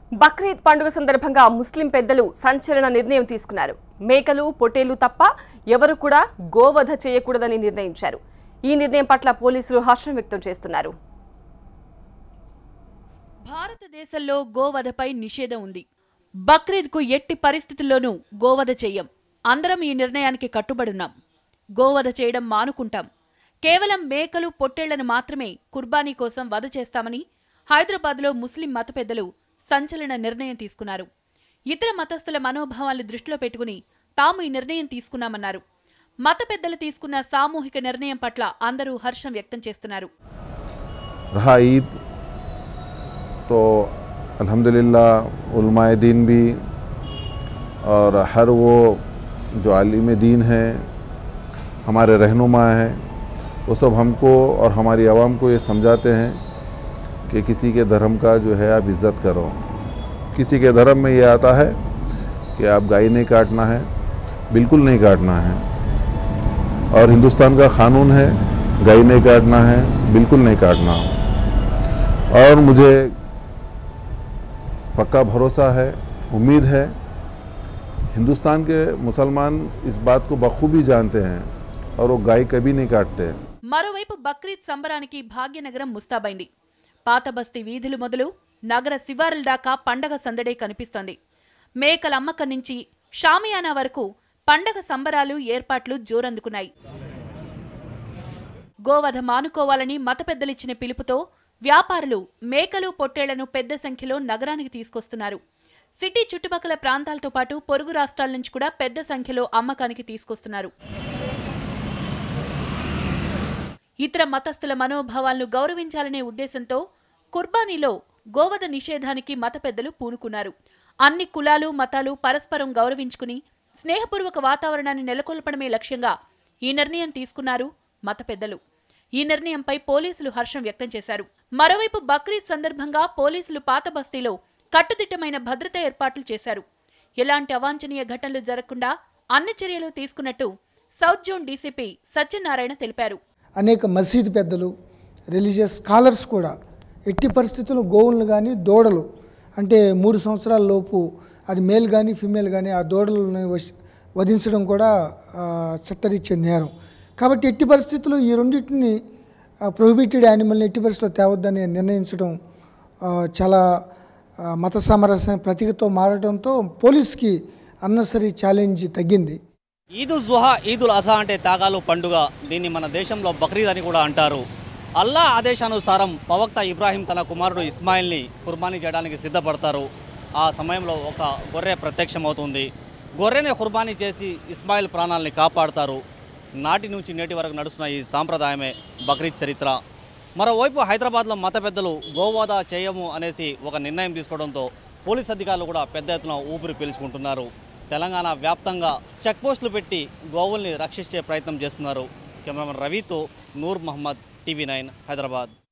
బక్రీద్ పండుగ సందర్భంగా ముస్లిం పెద్దలు సంచలన నిర్ణయం తీసుకున్నారు మేకలు పొట్టేలు తప్ప ఎవరు కూడా గోవధ చేయకూడదని నిర్ణయించారు ఈ నిర్ణయం పట్ల పోలీసులు హర్షం వ్యక్తం చేస్తున్నారు భారతదేశంలో గోవధపై నిషేధం ఉంది బక్రీద్కు ఎట్టి పరిస్థితుల్లోనూ గోవధ చెయ్యం అందరం ఈ నిర్ణయానికి కట్టుబడున్నాం గోవధ చేయడం మానుకుంటాం కేవలం మేకలు పొట్టేళ్లను మాత్రమే కుర్బానీ కోసం వధ చేస్తామని హైదరాబాద్లో ముస్లిం మత పెద్దలు సంచలన నిర్ణయం తీసుకున్నారు ఇతర మతస్థుల మనోభావాల్ని దృష్టిలో పెట్టుకుని తాము ఈ నిర్ణయం తీసుకున్నామన్నారు మత పెద్దలు తీసుకున్న సామూహిక నిర్ణయం పట్ల అందరూ హర్షం వ్యక్తం చేస్తున్నారు रहा ईद तो अल्हम्दुलिल्लाह उलमाए दीन भी और हर वो जो आलिम दीन है हमारे रहनुमा हैं वो सब हमको और हमारी आवाम को ये समझाते हैं कि किसी के धर्म का जो है आप इज़्ज़त करो किसी के धर्म में ये आता है कि आप गाय नहीं काटना है बिल्कुल नहीं काटना है और हिंदुस्तान का कानून है गाय नहीं काटना है बिल्कुल नहीं काटना और मुझे पक्का भरोसा है उम्मीद है हिंदुस्तान के मुसलमान इस बात को बखूबी जानते हैं और वो गाय कभी नहीं काटते हैं మరోవైపు బక్రీద్ సంబరానికి భాగ్యనగరం ముస్తాబైంది పాత బస్తీ వీధులు మొదలు నగర శివారుల దాకా పండగ సందడే కనిపిస్తోంది మేకల అమ్మకం నుంచి షామియానా వరకు పండగ సంబరాలు ఏర్పాట్లు జోరందుకున్నాయి గోవధ మానుకోవాలని మత పెద్దలిచ్చిన పిలుపుతో వ్యాపారులు మేకలు పొట్టేళ్లను పెద్ద సంఖ్యలో నగరానికి తీసుకొస్తున్నారు సిటీ చుట్టుపక్కల ప్రాంతాలతో పాటు పొరుగు రాష్ట్రాల నుంచి కూడా పెద్ద సంఖ్యలో అమ్మకానికి తీసుకొస్తున్నారు ఇతర మతస్థుల మనోభావాలను గౌరవించాలనే ఉద్దేశంతో కుర్బానీలో గోవధ నిషేధానికి మత పెద్దలు పూనుకున్నారు అన్ని కులాలు మతాలు పరస్పరం గౌరవించుకుని స్నేహపూర్వక వాతావరణాన్ని నెలకొల్పడమే లక్ష్యంగా ఈ నిర్ణయం తీసుకున్నారు మత పెద్దలు ఈ నిర్ణయంపై పోలీసులు హర్షం వ్యక్తం చేశారు మరోవైపు బక్రీద్ సందర్భంగా పోలీసులు పాత బస్తీలో కట్టుదిట్టమైన భద్రతా ఏర్పాట్లు చేశారు ఎలాంటి అవాంఛనీయ ఘటనలు జరగకుండా అన్ని చర్యలు తీసుకున్నట్టు సౌత్ జోన్ డీసీపీ సత్యనారాయణ తెలిపారు అనేక మసీదు పెద్దలు రిలీజియస్ స్కాలర్స్ కూడా ఎట్టి పరిస్థితుల్లో గోవులను కానీ దూడలు అంటే మూడు సంవత్సరాల లోపు అది మేల్ కానీ ఫిమేల్ కానీ ఆ దూడలను వశ- వధించడం కూడా ఆ, చట్టరీత్యా నేరం కాబట్టి ఎట్టి పరిస్థితుల్లో ఈ రెండింటిని ప్రొహిబిటెడ్ యానిమల్ని ఎట్టి పరిస్థితుల్లో తేవద్దని నిర్ణయించడం ఆ, చాలా ఆ, మత సామరస్యం ప్రతీకతో మారడంతో పోలీస్కి అన్నసరి ఛాలెంజ్ తగ్గింది ఈద్ జుహా ఈదుల్ అజహా అంటే తాగాలు పండుగ దీన్ని మన దేశంలో బక్రీద్ అని కూడా అంటారు అల్లా ఆదేశానుసారం ప్రవక్త ఇబ్రాహీం తన కుమారుడు ఇస్మాయిల్ని కుర్బానీ చేయడానికి సిద్ధపడతారు ఆ సమయంలో ఒక గొర్రె ప్రత్యక్షమవుతుంది గొర్రెని కుర్బానీ చేసి ఇస్మాయిల్ ప్రాణాలని కాపాడతారు నాటి నుంచి నేటి వరకు నడుస్తున్న ఈ సాంప్రదాయమే బక్రీద్ చరిత్ర మరోవైపు హైదరాబాద్లో మత పెద్దలు గోవాద చేయము అనేసి ఒక నిర్ణయం తీసుకోవడంతో పోలీస్ అధికారులు కూడా పెద్ద ఎత్తున ఊపిరి పీల్చుకుంటున్నారు తెలంగాణ వ్యాప్తంగా చెక్ పోస్టులు పెట్టి గోవుల్ని రక్షించే ప్రయత్నం చేస్తున్నారు కెమెరామెన్ రవితో నూర్ మహమ్మద్ టీవీ నైన్ హైదరాబాద్